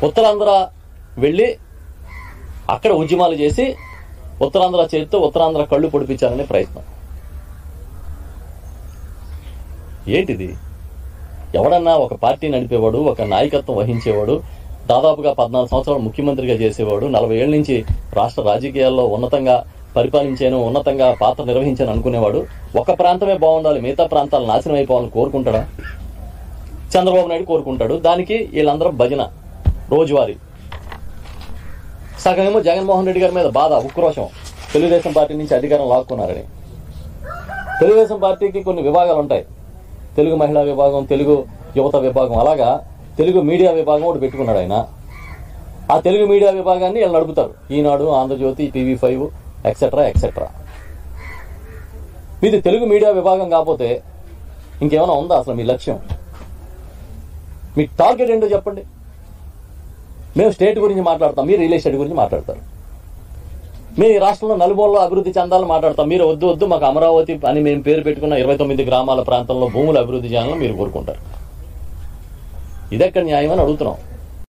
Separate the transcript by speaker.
Speaker 1: ఉత్తరాంధ్ర వెళ్ళి అక్కడ ఉద్యమాలు చేసి ఉత్తరాంధ్ర చేతితో ఉత్తరాంధ్ర కళ్ళు పొడిపించాలనే ప్రయత్నం ఏంటిది ఎవడన్నా ఒక పార్టీ నడిపేవాడు ఒక నాయకత్వం వహించేవాడు దాదాపుగా పద్నాలుగు సంవత్సరాలు ముఖ్యమంత్రిగా చేసేవాడు నలభై ఏళ్ళ నుంచి రాష్ట్ర రాజకీయాల్లో ఉన్నతంగా పరిపాలించాను ఉన్నతంగా పాత్ర నిర్వహించాను అనుకునేవాడు ఒక ప్రాంతమే బాగుండాలి మిగతా ప్రాంతాలు నాశనం అయిపోవాలని కోరుకుంటాడా చంద్రబాబు నాయుడు కోరుకుంటాడు దానికి వీళ్ళందరూ భజన రోజువారీ సగమేమో జగన్మోహన్ రెడ్డి గారి మీద బాధ ఉక్రోషం తెలుగుదేశం పార్టీ నుంచి అధికారం లాక్కున్నారని తెలుగుదేశం పార్టీకి కొన్ని విభాగాలు ఉంటాయి తెలుగు మహిళా విభాగం తెలుగు యువత విభాగం అలాగా తెలుగు మీడియా విభాగం ఒకటి పెట్టుకున్నాడు ఆయన ఆ తెలుగు మీడియా విభాగాన్ని వీళ్ళు నడుపుతారు ఈనాడు Andhra Jyothi TV five etcetera etcetera మీది తెలుగు మీడియా విభాగం కాకపోతే ఇంకేమైనా ఉందా అసలు మీ లక్ష్యం మీ టార్గెట్ ఏంటో చెప్పండి మేము స్టేట్ గురించి మాట్లాడతాం మీరు రియల్ ఎస్టేట్ గురించి మాట్లాడతారు మేము ఈ రాష్ట్రంలో నలుమూలలో అభివృద్ధి చెందాలని మాట్లాడతాం మీరు వద్దు వద్దు మాకు అమరావతి అని మేము పేరు పెట్టుకున్న ఇరవై తొమ్మిది గ్రామాల ప్రాంతంలో భూములు అభివృద్ధి చేయాలని మీరు కోరుకుంటారు ఇదెక్కడ న్యాయం అని అడుగుతున్నాం